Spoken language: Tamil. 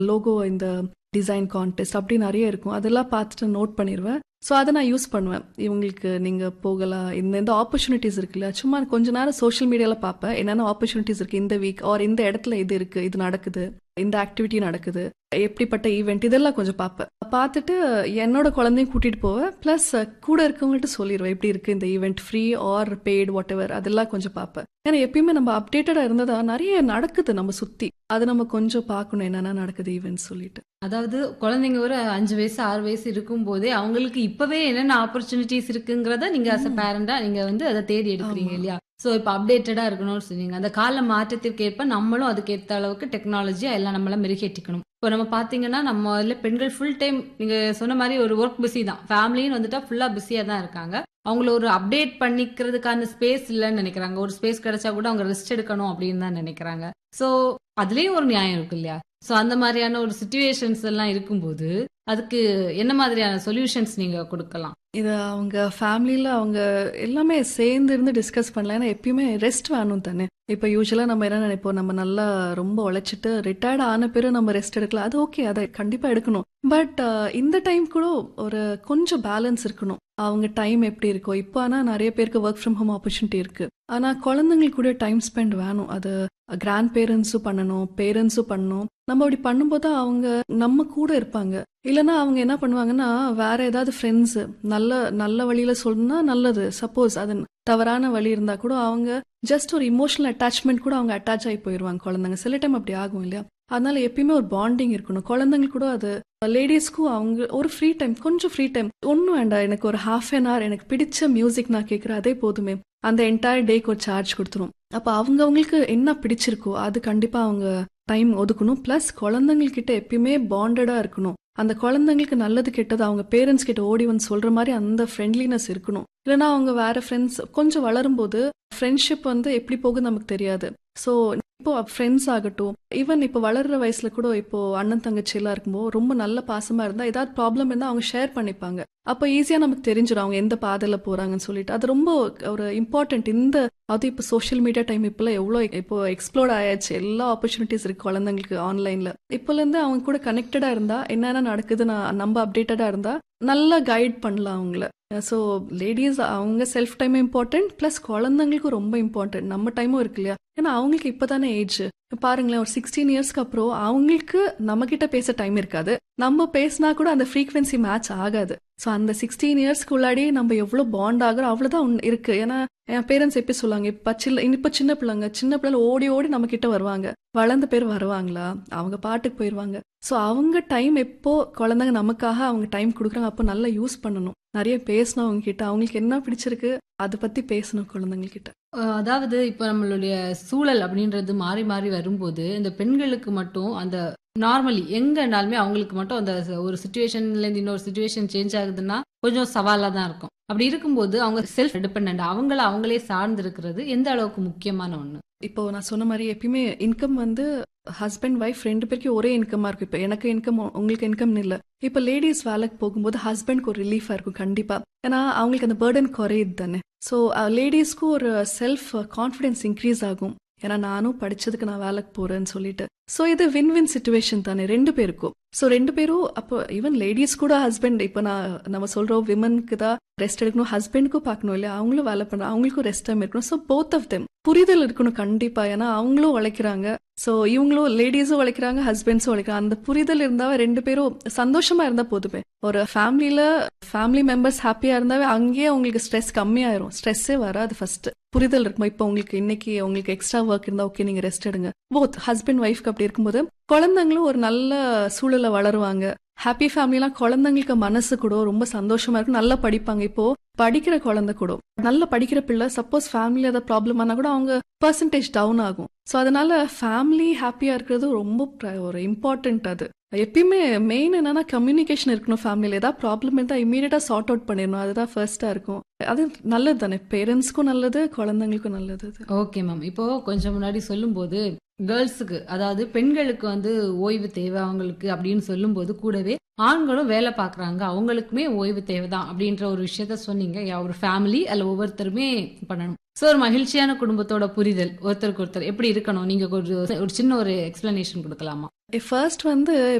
லோகோ இந்த டிசைன் கான்டெஸ்ட் அப்படி நிறைய இருக்கும் அதெல்லாம் பார்த்துட்டு நோட் பண்ணிடுவேன் ஸோ அதை நான் யூஸ் பண்ணுவேன் இவங்களுக்கு நீங்கள் போகலாம் இந்த இந்த ஆப்பர்ச்சுனிட்டிஸ் இருக்குல்ல சும்மா கொஞ்ச நேரம் சோஷியல் மீடியாவில் பார்ப்பேன் என்னென்ன ஆப்பர்ச்சுனிட்டிஸ் இருக்குது இந்த வீக் ஆர் இந்த இடத்துல இது இருக்குது இது நடக்குது இந்த ஆக்டிவிட்டி நடக்குது எப்படிப்பட்ட ஈவெண்ட் இதெல்லாம் கொஞ்சம் பார்ப்பேன் பார்த்துட்டு என்னோட குழந்தையும் கூட்டிட்டு போவேன் ப்ளஸ் கூட இருக்கவங்கள்ட்ட சொல்லிடுவேன் எப்படி இருக்கு இந்த event free or paid whatever அதெல்லாம் கொஞ்சம் பார்ப்பேன் ஏன்னா எப்பயுமே நம்ம அப்டேட்டடா இருந்ததா நிறைய நடக்குது நம்ம சுத்தி அது நம்ம கொஞ்சம் பார்க்கணும் என்னென்ன நடக்குது ஈவெண்ட் சொல்லிட்டு அதாவது குழந்தைங்க ஒரு அஞ்சு வயசு ஆறு வயசு இருக்கும் போதே அவங்களுக்கு இப்பவே என்னென்ன ஆப்பர்ச்சுனிட்டிஸ் இருக்குங்கிறத நீங்க அஸ் அ பேரண்டா நீங்க வந்து அதை தேடி எடுக்கிறீங்க ஆமா. இல்லையா சோ இப்ப அப்டேட்டடா இருக்கணும்னு சொன்னீங்க அந்த கால மாற்றத்திற்கு ஏற்ப நம்மளும் அதுக்கு ஏற்ற அளவுக்கு டெக்னாலஜியா எல்லாம் நம்மள மெருகேற்றிக்கணும் இப்போ நம்ம பாத்தீங்கன்னா நம்ம இதுல பெண்கள் ஃபுல் டைம் நீங்க சொன்ன மாதிரி ஒரு ஒர்க் பிஸி தான் ஃபேமிலின்னு வந்துட்டா ஃபுல்லா பிஸியா தான் இருக்காங்க அவங்கள ஒரு அப்டேட் பண்ணிக்கிறதுக்கான ஸ்பேஸ் இல்லைன்னு நினைக்கிறாங்க ஒரு ஸ்பேஸ் கிடைச்சா கூட அவங்க ரெஸ்ட் எடுக்கணும் அப்படின்னு தான் நினைக்கிறாங்க சோ அதுலயும் ஒரு நியாயம் இருக்கு இல்லையா சோ அந்த மாதிரியான ஒரு சுச்சுவேஷன்ஸ் எல்லாம் இருக்கும்போது அதுக்கு என்ன மாதிரியான சொல்யூஷன்ஸ் நீங்க கொடுக்கலாம் இது அவங்க ஃபேமிலியில் அவங்க எல்லாமே சேர்ந்து இருந்து டிஸ்கஸ் பண்ணலாம் ஏன்னா எப்பயுமே ரெஸ்ட் வேணும் தானே இப்போ யூஸ்வலாக நம்ம என்ன நினைப்போம் நம்ம நல்லா ரொம்ப உழைச்சிட்டு ரிட்டையர்ட் ஆன பிறகு நம்ம ரெஸ்ட் எடுக்கலாம் அது ஓகே அதை கண்டிப்பாக எடுக்கணும் பட் இந்த டைம் கூட ஒரு கொஞ்சம் பேலன்ஸ் இருக்கணும் அவங்க டைம் எப்படி இருக்கோ இப்போ ஆனால் நிறைய பேருக்கு ஒர்க் ஃப்ரம் ஹோம் ஆப்பர்ச்சுனிட்டி இருக்கு ஆனால் குழந்தைங்களுக்கு கூட டைம் ஸ்பெண்ட் வேணும் அது கிராண்ட் பேரண்ட்ஸும் பண்ணணும் பேரண்ட்ஸும் பண்ணணும் நம்ம அப்படி பண்ணும்போது அவங்க நம்ம கூட இருப்பாங்க இல்லைன்னா அவங்க என்ன பண்ணுவாங்கன்னா வேற ஏதாவது ஃப்ரெண்ட்ஸ் நல்ல நல்ல வழியில சொல்லணும்னா நல்லது சப்போஸ் அது தவறான வழி இருந்தா கூட அவங்க ஜஸ்ட் ஒரு இமோஷனல் அட்டாச்மெண்ட் கூட அவங்க அட்டாச் ஆகி போயிடுவாங்க குழந்தைங்க சில டைம் அப்படி ஆகும் இல்லையா அதனால எப்பயுமே ஒரு பாண்டிங் இருக்கணும் குழந்தைங்களுக்கு கூட அது லேடிஸ்க்கும் அவங்க ஒரு ஃப்ரீ டைம் கொஞ்சம் ஃப்ரீ டைம் ஒன்றும் வேண்டாம் எனக்கு ஒரு ஹாஃப் அன் ஹவர் எனக்கு பிடிச்ச மியூசிக் நான் கேட்குறேன் அதே போதுமே அந்த என்டையர் டேக்கு ஒரு சார்ஜ் கொடுத்துரும் அப்போ அவங்கவுங்களுக்கு என்ன பிடிச்சிருக்கோ அது கண்டிப்பாக அவங்க டைம் ஒதுக்கணும் ப்ளஸ் குழந்தைங்கக்கிட்ட எப்பயுமே பாண்டடாக இருக்கணும் அந்த குழந்தைங்களுக்கு நல்லது கெட்டது அவங்க பேரண்ட்ஸ் கிட்ட ஓடி வந்து சொல்ற மாதிரி அந்த ஃப்ரெண்ட்லினஸ் இருக்கணும் இல்லைன்னா அவங்க வேற ஃப்ரெண்ட்ஸ் கொஞ்சம் வளரும்போது ஃப்ரெண்ட்ஷிப் வந்து எப்படி போகுது நமக்கு தெரியாது ஸோ இப்போ ஃப்ரெண்ட்ஸ் ஆகட்டும் ஈவன் இப்போ வளர்ற வயசுல கூட இப்போ அண்ணன் தங்கச்சி எல்லாம் இருக்கும்போது ரொம்ப நல்ல பாசமா இருந்தா ஏதாவது ப்ராப்ளம் இருந்தா அவங்க ஷேர் பண்ணிப்பாங்க அப்போ ஈஸியா நமக்கு தெரிஞ்சிடும் அவங்க எந்த பாதையில போறாங்கன்னு சொல்லிட்டு அது ரொம்ப ஒரு இம்பார்ட்டன்ட் இந்த அது இப்போ சோஷியல் மீடியா டைம் இப்பெல்லாம் எவ்வளோ இப்போ எக்ஸ்ப்ளோர் ஆயாச்சு எல்லா ஆப்பர்ச்சுனிட்டிஸ் இருக்கு குழந்தைங்களுக்கு ஆன்லைன்ல இப்போல இருந்து அவங்க கூட கனெக்டடா இருந்தா என்னென்ன நடக்குது நான் நம்ம அப்டேட்டடா இருந்தா நல்லா கைட் பண்ணலாம் அவங்கள ஸோ லேடிஸ் அவங்க செல்ஃப் டைம் இம்பார்ட்டன்ட் ப்ளஸ் குழந்தைங்களுக்கும் ரொம்ப இம்பார்ட்டன்ட் நம்ம டைமும் இருக்கு இல்லையா ஏன்னா அவங்களுக்கு இப்போதானே ஏஜ் பாருங்களேன் ஒரு சிக்ஸ்டீன் இயர்ஸ்க்கு அப்புறம் அவங்களுக்கு நம்ம கிட்ட பேச டைம் இருக்காது நம்ம பேசினா கூட அந்த ஃப்ரீக்வன்சி மேட்ச் ஆகாது ஸோ அந்த சிக்ஸ்டீன் இயர்ஸ்க்கு உள்ளாடி நம்ம எவ்வளோ பாண்ட் ஆகிறோம் அவ்வளோதான் உன் இருக்கு ஏன்னா என் பேரண்ட்ஸ் எப்படி சொல்லுவாங்க இப்போ சில்ல இப்போ சின்ன பிள்ளைங்க சின்ன பிள்ளைங்க ஓடி ஓடி நம்ம கிட்ட வருவாங்க வளர்ந்த பேர் வருவாங்களா அவங்க பாட்டுக்கு போயிடுவாங்க ஸோ அவங்க டைம் எப்போ குழந்தைங்க நமக்காக அவங்க டைம் கொடுக்குறாங்க அப்போ நல்லா யூஸ் பண்ணணும் நிறைய பேசணும் அவங்க கிட்ட அவங்களுக்கு என்ன பிடிச்சிருக்கு அதை பத்தி பேசணும் குழந்தைங்கக்கிட்ட அஹ் அதாவது இப்போ நம்மளுடைய சூழல் அப்படின்றது மாறி மாறி வரும்போது இந்த பெண்களுக்கு மட்டும் அந்த நார்மலி எங்கனாலுமே அவங்களுக்கு மட்டும் அந்த ஒரு சுச்சுவேஷன்ல இருந்து இன்னொரு சுச்சுவேஷன் சேஞ்ச் ஆகுதுன்னா கொஞ்சம் சவாலா தான் இருக்கும் அப்படி இருக்கும்போது அவங்க செல்ஃப் டிபெண்ட் அவங்கள அவங்களே சார்ந்து இருக்கிறது எந்த அளவுக்கு முக்கியமான ஒண்ணு இப்போ நான் சொன்ன மாதிரி எப்பயுமே இன்கம் வந்து ஹஸ்பண்ட் ஒய்ஃப் ரெண்டு பேருக்கும் ஒரே இன்கமா இருக்கும் இப்போ எனக்கு இன்கம் உங்களுக்கு இன்கம் இல்லை இப்போ லேடிஸ் வேலைக்கு போகும்போது ஹஸ்பண்ட்க்கு ஒரு ரிலீஃபா இருக்கும் கண்டிப்பா ஏன்னா அவங்களுக்கு அந்த பேர்டன் குறையுது தானே ஸோ லேடிஸ்க்கும் ஒரு செல்ஃப் கான்ஃபிடென்ஸ் இன்க்ரீஸ் ஆகும் ஏன்னா நானும் படிச்சதுக்கு நான் வேலைக்கு போறேன்னு சொல்லிட்டு ஸோ இது வின் வின் சுச்சுவேஷன் தானே ரெண்டு பேருக்கும் ஸோ ரெண்டு பேரும் அப்போ ஈவன் லேடிஸ் கூட ஹஸ்பண்ட் இப்போ நான் நம்ம சொல்றோம் விமனுக்கு தான் ரெஸ்ட் எடுக்கணும் ஹஸ்பண்டுக்கும் பார்க்கணும் இல்லையா அவங்களும் வேலை பண்றாங்க அவங்களுக்கும் ரெஸ்ட் டைம் இருக்கணும் ஸோ போத் ஆஃப் தெம் புரிதல் இருக்கணும் கண்டிப்பா ஏன்னா அவங்களும் உழைக்கிறாங்க ஸோ இவங்களும் லேடிஸும் உழைக்கிறாங்க ஹஸ்பண்ட்ஸும் உழைக்கிறாங்க அந்த புரிதல் இருந்தாவே ரெண்டு பேரும் சந்தோஷமா இருந்தா போதுமே ஒரு ஃபேமிலியில ஃபேமிலி மெம்பர்ஸ் ஹாப்பியா இருந்தாவே அங்கேயே அவங்களுக்கு ஸ்ட்ரெஸ் கம்மியாயிரும் ஸ்ட்ரெஸ்ஸே வராது ஃபர்ஸ்ட் புரிதல் இருக்கும் இப்போ உங்களுக்கு இன்னைக்கு உங்களுக்கு எக்ஸ்ட்ரா ஒர்க் இருந்தா ஓகே நீங்க ரெஸ்ட் எடுங்க போத் ஹஸ்பண்ட் ஒய்ஃப்க்கு அப்படி இருக்கும்போது குழந்தைங்களும் ஒரு நல்ல சூழல வளருவாங்க ஹாப்பி ஃபேமிலிலாம் குழந்தைங்களுக்கு மனசு கூட ரொம்ப சந்தோஷமா இருக்கும் நல்லா படிப்பாங்க இப்போ படிக்கிற குழந்தை கூட நல்லா படிக்கிற பிள்ளை சப்போஸ் ஃபேமிலி ஏதாவது ப்ராப்ளம் ஆனா கூட அவங்க பர்சன்டேஜ் டவுன் ஆகும் ஸோ அதனால ஃபேமிலி ஹாப்பியா இருக்கிறது ரொம்ப pri- ஒரு இம்பார்ட்டன்ட் அது எப்பயுமே மெயின் என்னன்னா கம்யூனிகேஷன் இருக்கணும் ஃபேமிலியில் ஏதாவது ப்ராப்ளம் இருந்தால் இமீடியட்டாக சார்ட் அவுட் பண்ணிடணும் அதுதான் ஃபர்ஸ்டா இருக்கும் அது நல்லது தானே பேரண்ட்ஸ்க்கும் நல்லது குழந்தைங்களுக்கும் நல்லது அது ஓகே மேம் இப்போ கொஞ்சம் முன்னாடி சொல்லும்போது கேர்ள்ஸுக்கு அதாவது பெண்களுக்கு வந்து ஓய்வு தேவை அவங்களுக்கு அப்படின்னு சொல்லும்போது கூடவே ஆண்களும் வேலை பார்க்கறாங்க அவங்களுக்குமே ஓய்வு தேவைதான் அப்படின்ற ஒரு விஷயத்த சொன்னீங்க யா, ஒரு ஃபேமிலி அல்ல ஒவ்வொருத்தருமே பண்ணணும் ஸோ ஒரு மகிழ்ச்சியான குடும்பத்தோட புரிதல் ஒருத்தருக்கு ஒருத்தர் எப்படி இருக்கணும் நீங்க ஒரு ஒரு சின்ன ஒரு எக்ஸ்பிளனேஷன் கொடுக்கலாமா ஃபர்ஸ்ட் வந்து